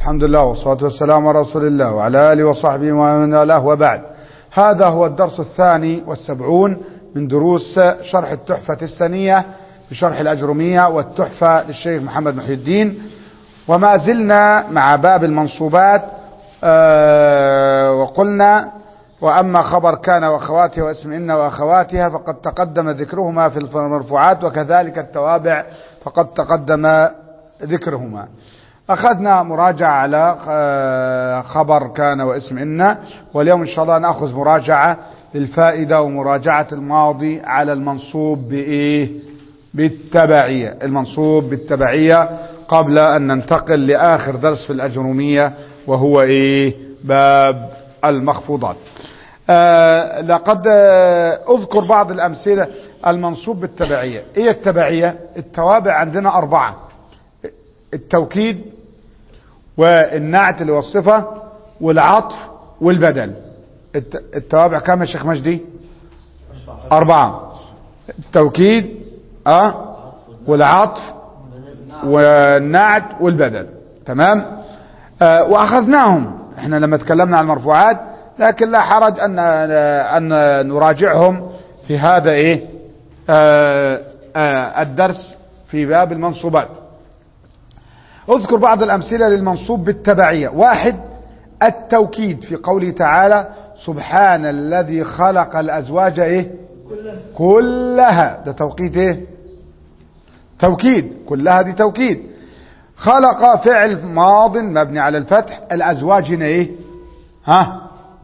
الحمد لله والصلاة والسلام على رسول الله وعلى آله وصحبه ومن والاه وبعد هذا هو الدرس الثاني والسبعون من دروس شرح التحفة السنية بشرح الأجرمية والتحفة للشيخ محمد محي الدين وما زلنا مع باب المنصوبات آه وقلنا وأما خبر كان وأخواتها واسم إن وأخواتها فقد تقدم ذكرهما في المرفوعات وكذلك التوابع فقد تقدم ذكرهما أخذنا مراجعة على خبر كان واسم إن واليوم إن شاء الله نأخذ مراجعة للفائدة ومراجعة الماضي على المنصوب بإيه بالتبعية المنصوب بالتبعية قبل أن ننتقل لآخر درس في الأجرومية وهو إيه باب المخفوضات آه لقد آه أذكر بعض الأمثلة المنصوب بالتبعية إيه التبعية التوابع عندنا أربعة التوكيد والنعت اللي هو الصفة والعطف والبدل التوابع كم يا شيخ مجدي أربعة التوكيد أه والعطف والنعت والبدل تمام أه وأخذناهم احنا لما تكلمنا عن المرفوعات لكن لا حرج أن أن نراجعهم في هذا إيه أه أه الدرس في باب المنصوبات اذكر بعض الأمثلة للمنصوب بالتبعية واحد التوكيد في قوله تعالى سبحان الذي خلق الأزواج إيه كلها ده توقيت إيه توكيد كلها دي توكيد خلق فعل ماض مبني على الفتح الأزواج هنا إيه ها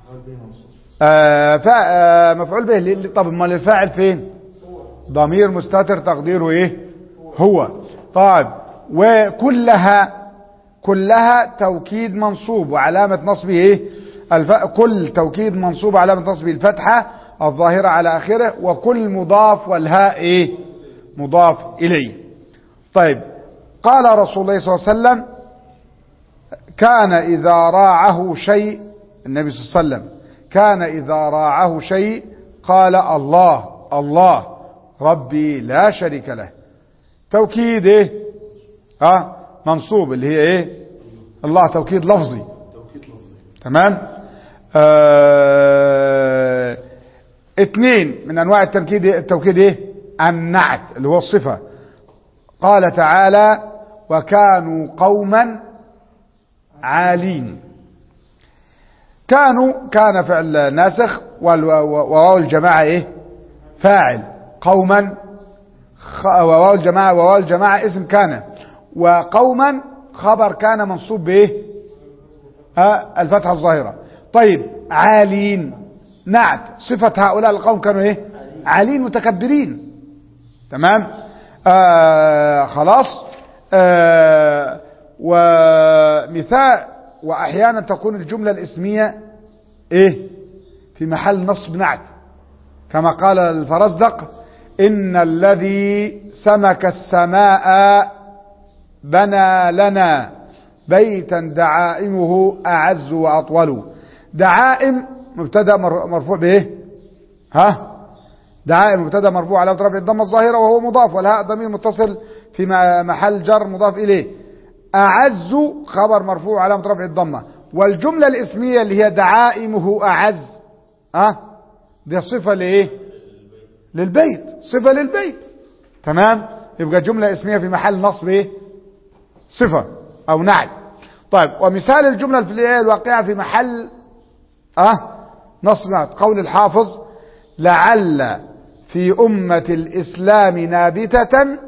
آه آه مفعول به طب امال الفاعل فين ضمير مستتر تقديره ايه هو طيب وكلها كلها توكيد منصوب وعلامة نصبه ايه الف... كل توكيد منصوب وعلامة نصبه الفتحة الظاهرة على آخره وكل مضاف والهاء ايه مضاف إليه طيب قال رسول الله صلى الله عليه وسلم كان إذا راعه شيء النبي صلى الله عليه وسلم كان إذا راعه شيء قال الله الله ربي لا شريك له توكيد ايه ها منصوب اللي هي ايه الله توكيد لفظي توكيد لفظي تمام آه اثنين من انواع التوكيد التوكيد ايه النعت اللي هو الصفه قال تعالى وكانوا قوما عالين كانوا كان فعل ناسخ وواو الجماعة ايه فاعل قوما وواو الجماعة وواو الجماعة اسم كان وقوما خبر كان منصوب بايه ها الفتحة الظاهرة طيب عالين نعت صفة هؤلاء القوم كانوا ايه عالين متكبرين تمام آه خلاص آه ومثال واحيانا تكون الجملة الاسمية ايه في محل نصب نعت كما قال الفرزدق ان الذي سمك السماء بنى لنا بيتا دعائمه اعز واطول دعائم مبتدا مرفوع بايه ها دعائم مبتدا مرفوع على رفع الضمه الظاهره وهو مضاف والهاء ضمير متصل في محل جر مضاف اليه أعز خبر مرفوع علامة رفع الضمة والجملة الاسمية اللي هي دعائمه أعز أه دي صفة لإيه للبيت صفة للبيت تمام يبقى جملة اسمية في محل نصب إيه صفة أو نعت طيب ومثال الجملة الفعلية الواقعة في محل أه نصب نعت قول الحافظ لعل في أمة الإسلام نابتة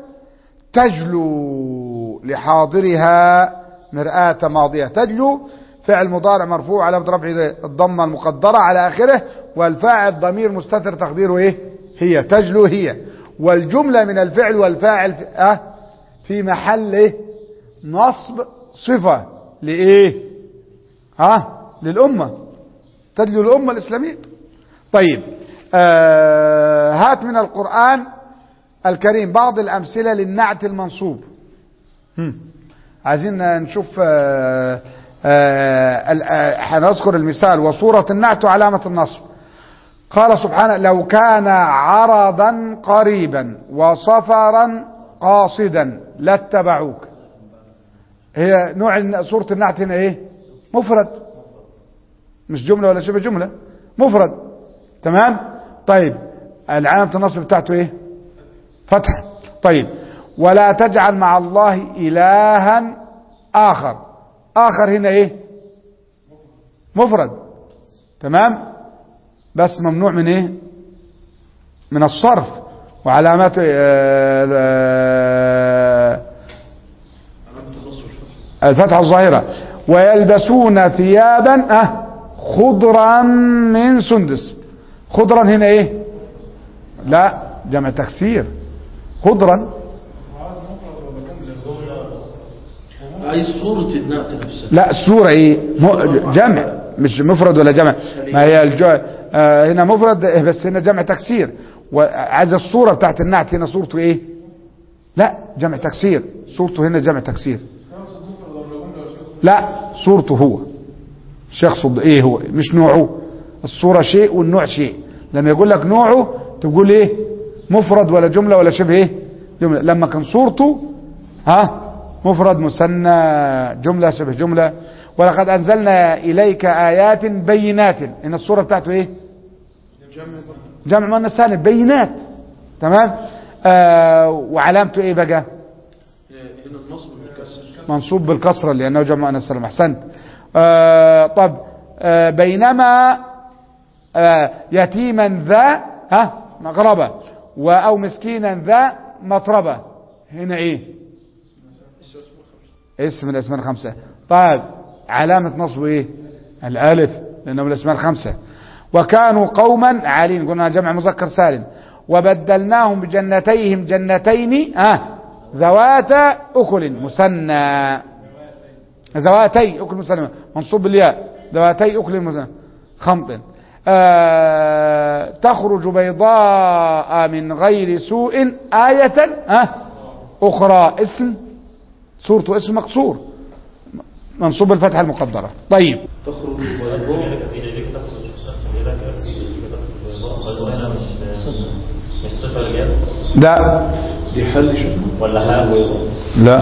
تجلو لحاضرها مرآة ماضية تجلو فعل مضارع مرفوع على رفع الضمة المقدرة على آخره والفاعل ضمير مستتر تقديره إيه هي تجلو هي والجملة من الفعل والفاعل في, أه في محل إيه نصب صفة لإيه ها أه للأمة تجلو الأمة الإسلامية طيب آه هات من القرآن الكريم بعض الأمثلة للنعت المنصوب عايزين نشوف هنذكر المثال وصورة النعت علامة النصب قال سبحانه لو كان عرضا قريبا وسفرا قاصدا لاتبعوك هي نوع الن- صورة النعت هنا ايه مفرد مش جملة ولا شبه جملة مفرد تمام طيب العلامة النصب بتاعته ايه فتح طيب ولا تجعل مع الله إلها آخر آخر هنا ايه مفرد تمام بس ممنوع من ايه من الصرف وعلامات آه، آه، الفتحة الظاهرة ويلبسون ثيابا أه خضرا من سندس خضرا هنا ايه لا جمع تكسير خضرا عايز صورة النعت نفسها لا الصورة ايه م- جمع مش مفرد ولا جمع ما هي الج... آه هنا مفرد إيه بس هنا جمع تكسير وعايز الصورة بتاعت النعت هنا صورته ايه لا جمع تكسير صورته هنا جمع تكسير لا صورته هو شخص ايه هو مش نوعه الصورة شيء والنوع شيء لما يقول لك نوعه تقول ايه مفرد ولا جملة ولا شبه ايه جملة لما كان صورته ها مفرد مثنى جملة شبه جملة ولقد أنزلنا إليك آيات بينات إن الصورة بتاعته إيه جمع مؤنث سالم بينات تمام آه وعلامته إيه بقى هنا النصب بالكسر منصوب بالكسرة لأنه جمع مؤنث سالم أحسنت آه طب آه بينما آه يتيما ذا ها مغربة و- أو مسكينا ذا مطربة هنا إيه اسم من الاسماء الخمسة طيب علامة نصبه ايه الالف لانه من الاسماء الخمسة وكانوا قوما عالين قلنا جمع مذكر سالم وبدلناهم بجنتيهم جنتين آه ذواتا اكل مثنى ذواتي اكل مثنى منصوب بالياء ذواتي اكل مثنى خمط آه تخرج بيضاء من غير سوء آية آه أخرى اسم صورته اسم مقصور منصوب الفتحة المقدرة طيب تخرج بيضاء لا دي حل شو ولا حال بيضاء لا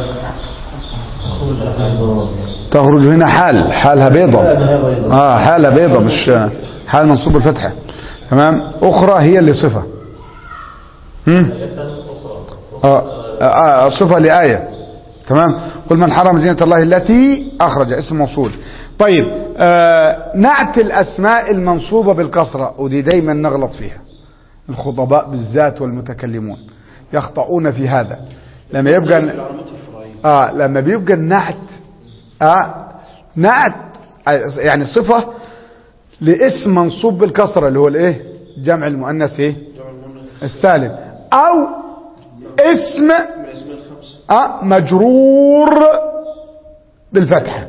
تخرج هنا حال حالها بيضة اه حالها بيضة مش حال منصوب الفتحة تمام أخرى هي اللي صفة هم؟ آه. آه. صفة لآية تمام قل من حرم زينة الله التي أخرج اسم موصول طيب آه نعت الأسماء المنصوبة بالكسرة ودي دايما نغلط فيها الخطباء بالذات والمتكلمون يخطئون في هذا لما يبقى العلامات الفرعية اه لما بيبقى النعت اه نعت آه، يعني صفة لاسم منصوب بالكسرة اللي هو الايه جمع المؤنث ايه جمع المؤنث السالم او اسم من الاسماء الخمسة اه مجرور بالفتحة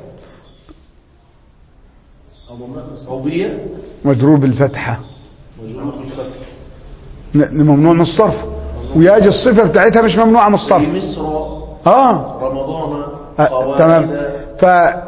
قوية مجرور بالفتحة مجرور بالفتح ن- ممنوع من الصرف ويجي الصفة بتاعتها مش ممنوعة من في الصرف مصر اه رمضان آه، قواعد تمام ف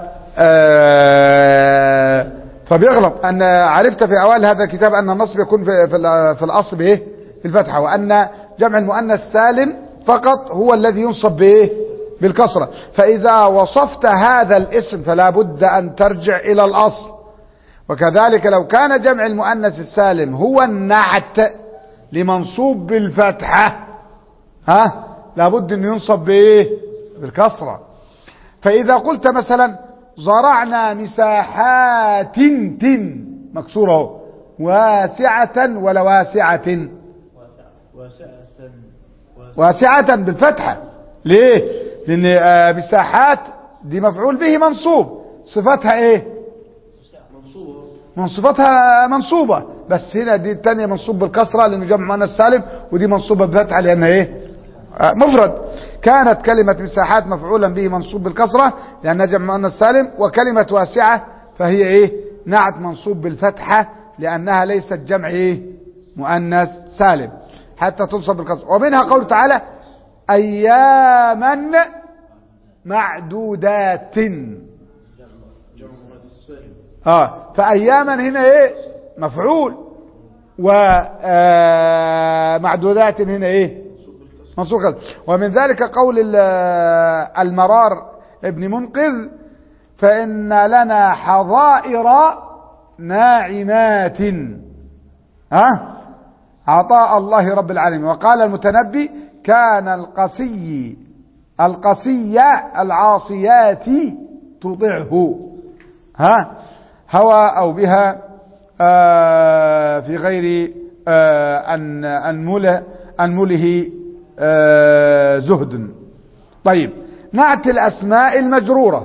آه، فبيغلط ان عرفت في اوائل هذا الكتاب ان النصب يكون في في, ال- في الاصل بايه بالفتحه وان جمع المؤنث سالم فقط هو الذي ينصب بايه بالكسره فاذا وصفت هذا الاسم فلا بد ان ترجع الى الاصل وكذلك لو كان جمع المؤنث السالم هو النعت لمنصوب بالفتحه ها لابد ان ينصب بايه بالكسره فإذا قلت مثلا زرعنا مساحات تن مكسورة اهو واسعة ولا واسعة واسعة بالفتحة ليه لأن آه، مساحات دي مفعول به منصوب صفتها ايه منصوبة من صفتها منصوبة بس هنا دي الثانية منصوب بالكسرة لأنه جمع مؤنث سالم ودي منصوبة بفتحة لأنها ايه آه، مفرد كانت كلمة مساحات مفعولا به منصوب بالكسرة لأنها جمع مؤنث سالم وكلمة واسعة فهي ايه نعت منصوب بالفتحة لأنها ليست جمع ايه مؤنث سالم حتى تنصب بالكسرة ومنها قوله تعالى أياما معدودات جمع مؤنث سالم اه فاياما هنا ايه مفعول ومعدودات هنا ايه منصوب خلف ومن ذلك قول ال- المرار ابن منقذ فإن لنا حظائر ناعمات ها عطاء الله رب العالمين وقال المتنبي كان القسي القسي العاصيات تطعه ها هوى أو بها آه في غير آه أن أنمله أنمله آه زهد طيب نعت الأسماء المجرورة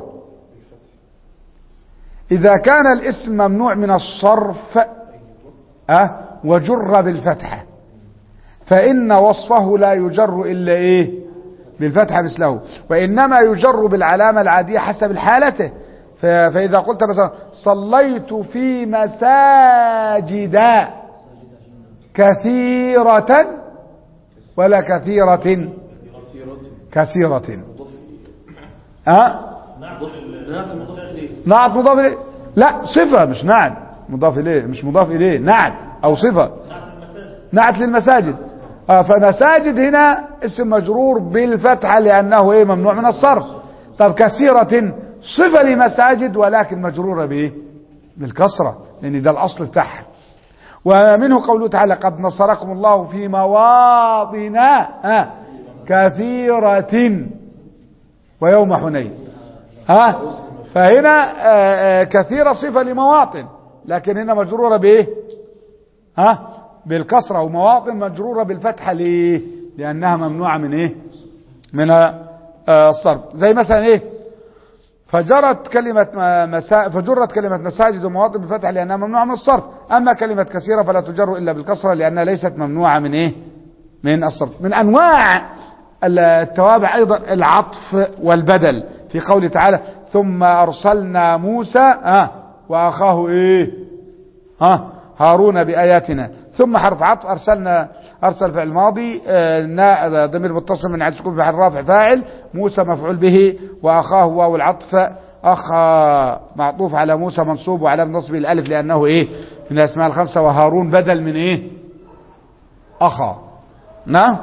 إذا كان الاسم ممنوع من الصرف أه وجر بالفتحة فإن وصفه لا يجر إلا إيه بالفتحة مثله وإنما يجر بالعلامة العادية حسب حالته ف- فإذا قلت مثلا صليت في مساجد كثيرة ولا كثيرة كثيرة كثيرة مضاف أه؟ مضاف نعت مضاف إليه نعت مضاف إليه لا صفة مش نعت مضاف إليه مش مضاف إليه نعت أو صفة نعت للمساجد آه فمساجد هنا اسم مجرور بالفتحة لأنه إيه ممنوع من الصرف طب كثيرة صفة لمساجد ولكن مجرورة بإيه بالكسرة لأن ده الأصل بتاعها ومنه قوله تعالى قد نصركم الله في مواطن آه كثيرة ويوم حنين ها فهنا آه، آه، كثيرة صفة لمواطن لكن هنا مجرورة بايه ها بالكسرة ومواطن مجرورة بالفتحة ليه لأنها ممنوعة من ايه من آه، الصرف زي مثلا ايه فجرت كلمة مسا... فجرت كلمة مساجد ومواطن بالفتح لأنها ممنوعة من الصرف أما كلمة كثيرة فلا تجر إلا بالكسرة لأنها ليست ممنوعة من إيه من الصرف من أنواع التوابع أيضا العطف والبدل في قوله تعالى ثم أرسلنا موسى آه وأخاه إيه ها هارون بآياتنا ثم حرف عطف أرسلنا أرسل فعل ماضي آه، نا- ضمير متصل من عدد سكون في حال رافع فاعل موسى مفعول به وأخاه واو العطف أخ معطوف على موسى منصوب وعلى نصب الألف لأنه إيه من الأسماء الخمسة وهارون بدل من إيه أخا نعم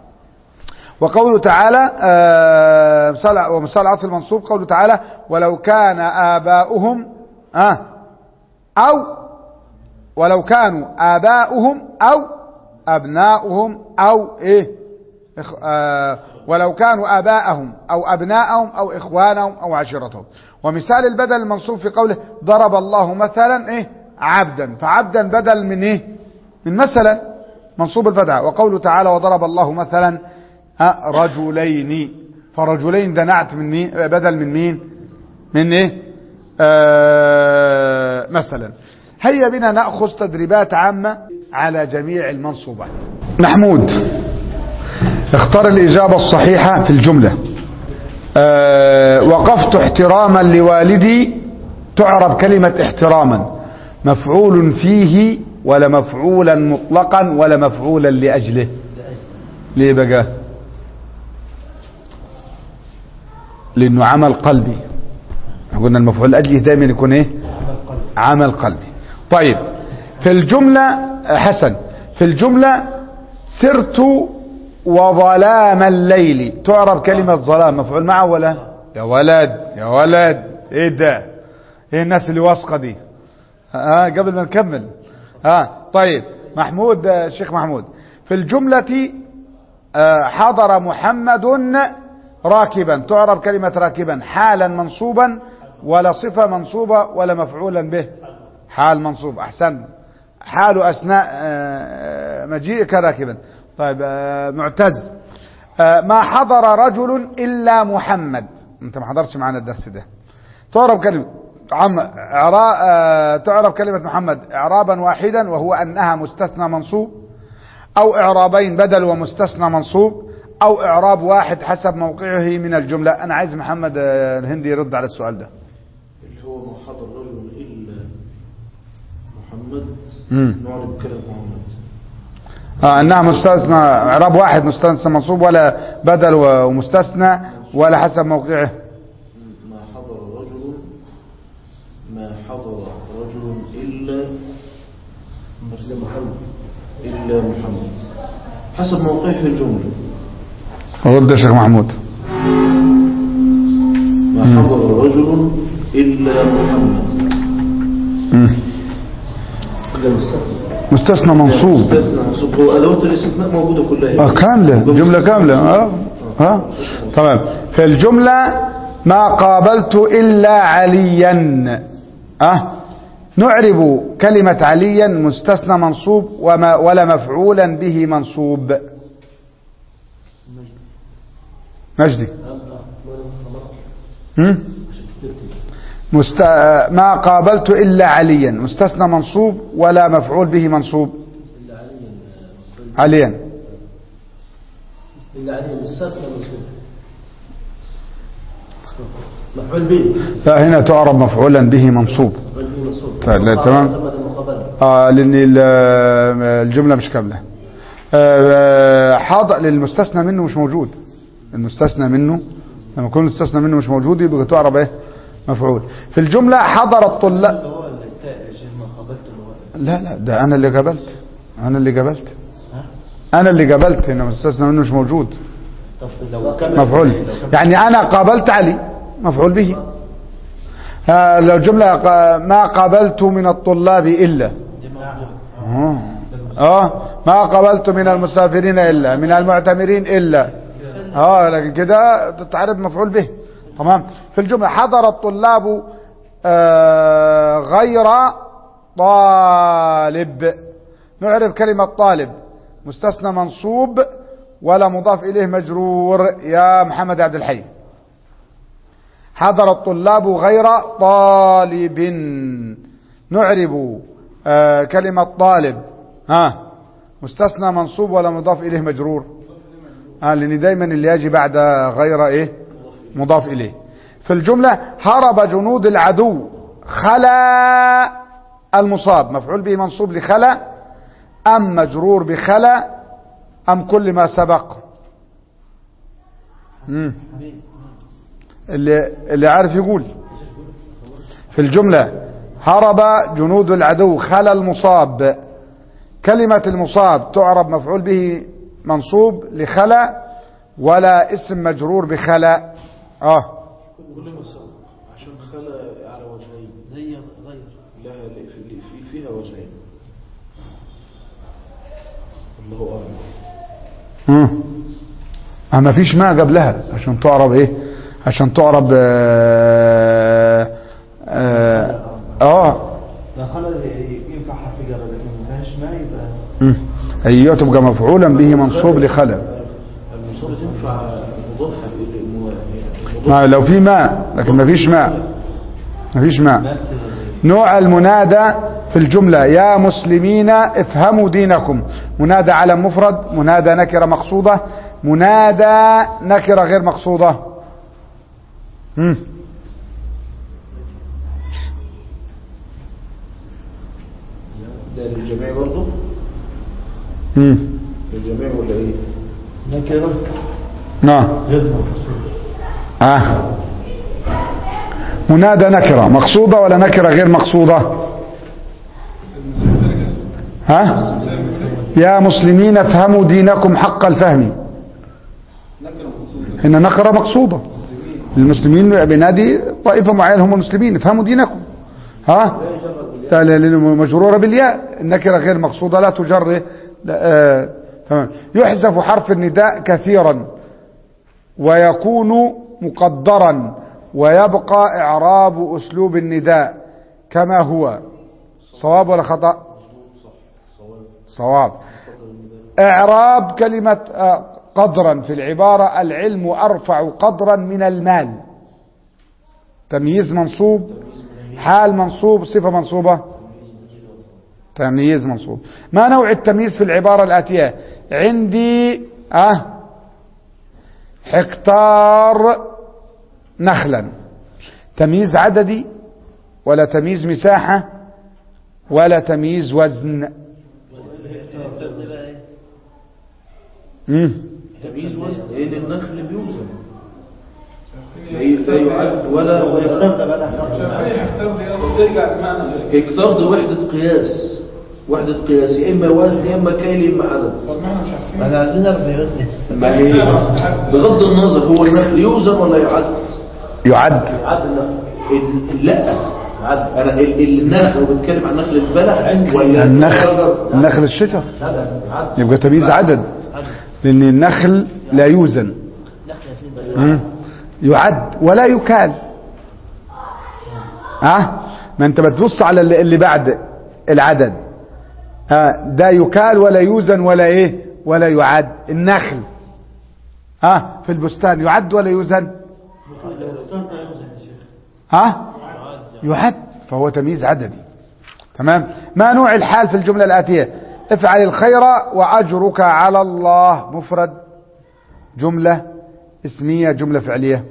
وقوله تعالى آه، مثال ومثال عطف المنصوب قوله تعالى ولو كان آباؤهم آه أو ولو كانوا آباؤهم أو أبناؤهم أو إيه إخ آه ولو كانوا آباءهم أو أبناءهم أو إخوانهم أو عشيرتهم ومثال البدل المنصوب في قوله ضرب الله مثلا إيه عبدا فعبدا بدل من إيه من مثلا منصوب الفتحة وقوله تعالى وضرب الله مثلا ها رجلين فرجلين ده نعت من مين بدل من مين من ايه آه مثلا هيا بنا نأخذ تدريبات عامة على جميع المنصوبات محمود اختار الإجابة الصحيحة في الجملة آه وقفت احتراما لوالدي تعرب كلمة احتراما مفعول فيه ولا مفعولا مطلقا ولا مفعولا لأجله ليه بقى لأنه عمل قلبي قلنا المفعول لأجله دائما يكون ايه عمل قلبي طيب في الجملة حسن في الجملة سرت وظلام الليل تعرب كلمة ظلام مفعول معه ولا يا ولد يا ولد ايه ده ايه الناس اللي واثقة دي ها قبل ما نكمل ها طيب محمود آه، الشيخ محمود في الجملة آه، حضر محمد راكبا تعرب كلمة راكبا حالا منصوبا ولا صفة منصوبة ولا مفعولا به حال منصوب أحسن حال أثناء آه، مجيئك راكبا طيب آه، معتز آه، ما حضر رجل إلا محمد أنت ما حضرتش معنا الدرس ده تعرب كلمة عم إعرا- آه، تعرب كلمة محمد إعرابا واحدا وهو أنها مستثنى منصوب أو إعرابين بدل ومستثنى منصوب أو إعراب واحد حسب موقعه من الجملة أنا عايز محمد آه، الهندي يرد على السؤال ده اللي هو ما حضر رجل إلا محمد مم. نعرب كلمة محمد آه أنها مستثنى إعراب واحد مستثنى منصوب ولا بدل ومستثنى ولا حسب موقعه ما حضر رجل ما حضر رجل إلا إلا محمد إلا محمد حسب موقعه في الجملة رد يا شيخ محمود ما حضر رجل إلا محمد ده مستثنى مستثنى منصوب مستثنى منصوب هو أدوات الاستثناء موجودة كلها آه كاملة جملة كاملة اه اه تمام في الجملة ما قابلت إلا عليا اه نعرب كلمة عليا مستثنى منصوب وما ولا مفعولا به منصوب مجدي هم؟ مست... ما قابلت إلا عليا مستثنى منصوب ولا مفعول به منصوب عليا إلا عليه مستثنى منصوب مفعول به لا هنا تعرب مفعولا به منصوب مفعول به منصوب طيب، لا، تمام. تمت المقابلة آه لأن ال- الجملة مش كاملة آه، حاضر للمستثنى منه مش موجود المستثنى منه لما يكون المستثنى منه مش موجود يبقى تعرب ايه مفعول في الجملة حضر الطلاب هو التاء يا شيخ ما قابلته هو لا لا ده انا اللي قبلت انا اللي قبلت انا اللي قبلت ان المستثنى منه مش موجود طب لو كان مفعول يعني انا قابلت علي مفعول به آه، لو جملة قا- ما قابلت من الطلاب إلا آه. اه ما قابلت من المسافرين إلا من المعتمرين إلا اه لكن كده تعرف مفعول به تمام في الجملة حضر الطلاب آه غير طالب نعرف كلمة طالب مستثنى منصوب ولا مضاف إليه مجرور يا محمد عبد الحي حضر الطلاب غير طالب نعرب آه كلمة طالب ها مستثنى منصوب ولا مضاف إليه مجرور آه لأن دايما اللي يجي بعد غير إيه مضاف إليه في الجملة هرب جنود العدو خلا المصاب مفعول به منصوب لخلا أم مجرور بخلا أم كل ما سبق مم. اللي, اللي عارف يقول في الجملة هرب جنود العدو خلا المصاب كلمة المصاب تعرب مفعول به منصوب لخلا ولا اسم مجرور بخلا اه كل ما سبق عشان خلى على وجهين زي غير لها في, في فيها وجهين الله أعلم مم. آه ما فيش ما قبلها عشان تعرب ايه عشان تعرب اه, آه, آه لا خلل ينفع حرف جر لكن ما فيهاش ما يبقى مم. ايوه تبقى مفعولا به منصوب لخلا المصاب تنفع مضاف إلى- ما لو في ماء لكن ما فيش ماء ما فيش ماء نوع المنادى في الجملة يا مسلمين افهموا دينكم منادى علم مفرد منادى نكرة مقصودة منادى نكرة غير مقصودة مم. ده للجميع برضه مم. للجميع ولا ايه نكرة نعم غير مقصود آه. منادى نكرة مقصودة ولا نكرة غير مقصودة ها يا مسلمين افهموا دينكم حق الفهم هنا نكرة مقصودة المسلمين بنادي طائفة معينة هم المسلمين افهموا دينكم ها لا- لا- لا- مجرورة بالياء النكرة غير مقصودة لا تجر لا آه تمام يحذف حرف النداء كثيرا ويكون مقدرا ويبقى إعراب أسلوب النداء كما هو صواب ولا خطأ صواب إعراب كلمة آه، قدرا في العبارة العلم أرفع قدرا من المال تمييز منصوب حال منصوب صفة منصوبة تمييز منصوب ما نوع التمييز في العبارة الآتية عندي أه هكتار نخلا تمييز عددي ولا تمييز مساحة ولا تمييز وزن مم. تمييز وزن لان النخل بيوزن لا لا يعد ولا ولا هكتار دي وحدة قياس وحدة قياس يا اما وزن يا اما كيل يا اما عدد احنا عايزين نعرف يا وزن ما هي بغض النظر هو النخل يوزن ولا يعد يعد عد النخل ال- لا عد انا ال- ال- النخل هو بيتكلم عن نخل البلح ولا النخل الشجر؟ النخل الشجر هذا عد يبقى تمييز عدد لأن النخل لا يوزن مم. يعد ولا يكال ها ما انت بتبص على اللي اللي بعد العدد ها ده يكال ولا يوزن ولا ايه ولا يعد النخل ها في البستان يعد ولا يوزن ها يعد فهو تمييز عددي تمام ما نوع الحال في الجملة الآتية افعل الخير وأجرك على الله مفرد جملة اسمية جملة فعلية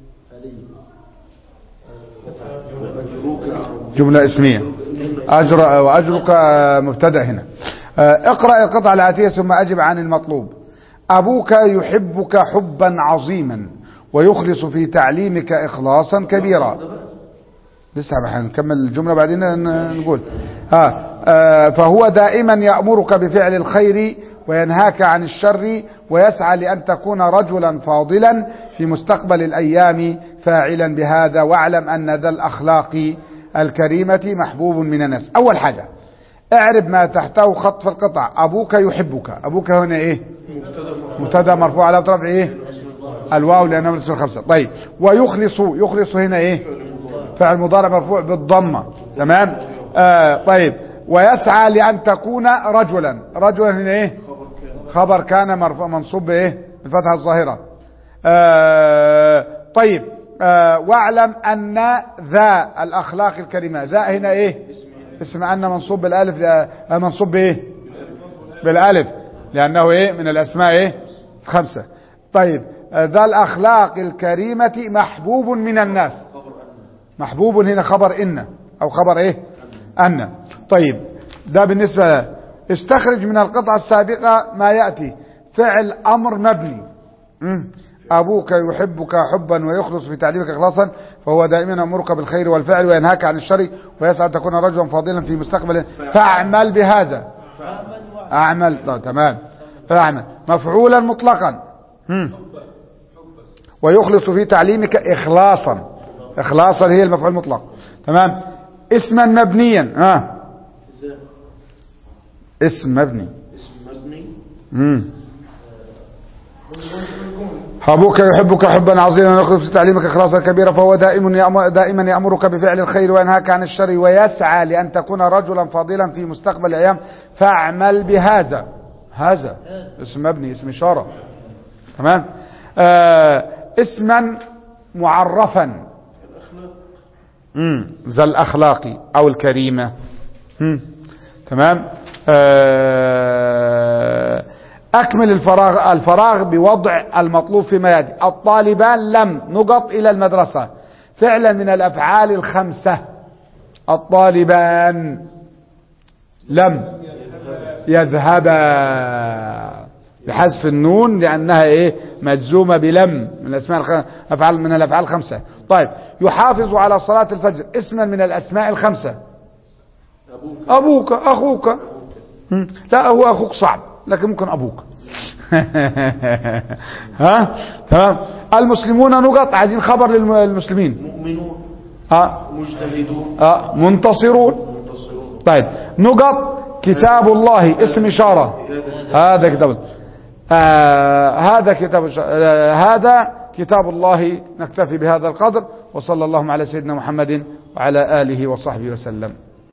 جملة اسمية أجر وأجرك مبتدأ هنا اقرأ القطعة الآتية ثم أجب عن المطلوب أبوك يحبك حبا عظيما ويخلص في تعليمك إخلاصا كبيرا لسه هنكمل الجملة بعدين ن- نقول ها آه، فهو دائما يأمرك بفعل الخير وينهاك عن الشر ويسعى لأن تكون رجلا فاضلا في مستقبل الأيام فاعلا بهذا واعلم أن ذا الأخلاق الكريمة محبوب من الناس أول حاجة اعرب ما تحته خط في القطع أبوك يحبك أبوك هنا إيه مبتدا مرفوع على رفع إيه الواو لأنه من الاسم الخمسة طيب ويخلص يخلص هنا إيه فعل مضارع مرفوع بالضمة تمام آه طيب ويسعى لأن تكون رجلا رجلا هنا ايه خبر كان مرفوع منصوب بايه بالفتحة الظاهرة آه طيب آه واعلم أن ذا الأخلاق الكريمة ذا هنا ايه اسم أن منصوب بالالف آه منصوب بايه بالالف لأنه ايه من الأسماء ايه خمسة طيب آه ذا الأخلاق الكريمة محبوب من الناس محبوب هنا خبر إن أو خبر إيه أن طيب ده بالنسبة له استخرج من القطعة السابقة ما يأتي فعل أمر مبني مم. أبوك يحبك حبا ويخلص في تعليمك إخلاصا فهو دائما يأمرك بالخير والفعل وينهاك عن الشر ويسعى أن تكون رجلا فاضلا في مستقبل فاعمل بهذا أعمل طيب تمام فاعمل مفعولا مطلقا مم. ويخلص في تعليمك إخلاصا إخلاصا هي المفعول المطلق تمام اسما مبنيا ها اسم مبني اسم مبني مم. أبوك يحبك حبا عظيما ويخلص في تعليمك إخلاصا كبيرا فهو دائما يأمر دائما يأمرك بفعل الخير وينهاك عن الشر ويسعى لأن تكون رجلا فاضلا في مستقبل الأيام فاعمل بهذا هذا اسم مبني اسم إشارة تمام آه اسما معرفا مم. ذا الأخلاق أو الكريمة مم. تمام آه أكمل الفراغ الفراغ بوضع المطلوب فيما يأتي الطالبان لم نقط إلى المدرسة فعلا من الأفعال الخمسة الطالبان لم يذهبا بحذف النون لأنها إيه مجزومة بلم من الأسماء الخ... أفعال من الأفعال الخمسة طيب يحافظ على صلاة الفجر اسما من الأسماء الخمسة أبوك أبوك أخوك مم. لا هو أخوك صعب لكن ممكن أبوك ها تمام المسلمون نقط عايزين خبر للمسلمين مؤمنون ها مجتهدون ها منتصرون منتصرون طيب نقط كتاب الله اسم إشارة هذا كتاب آه هذا كتاب آه هذا كتاب الله نكتفي بهذا القدر وصلى اللهم على سيدنا محمد وعلى آله وصحبه وسلم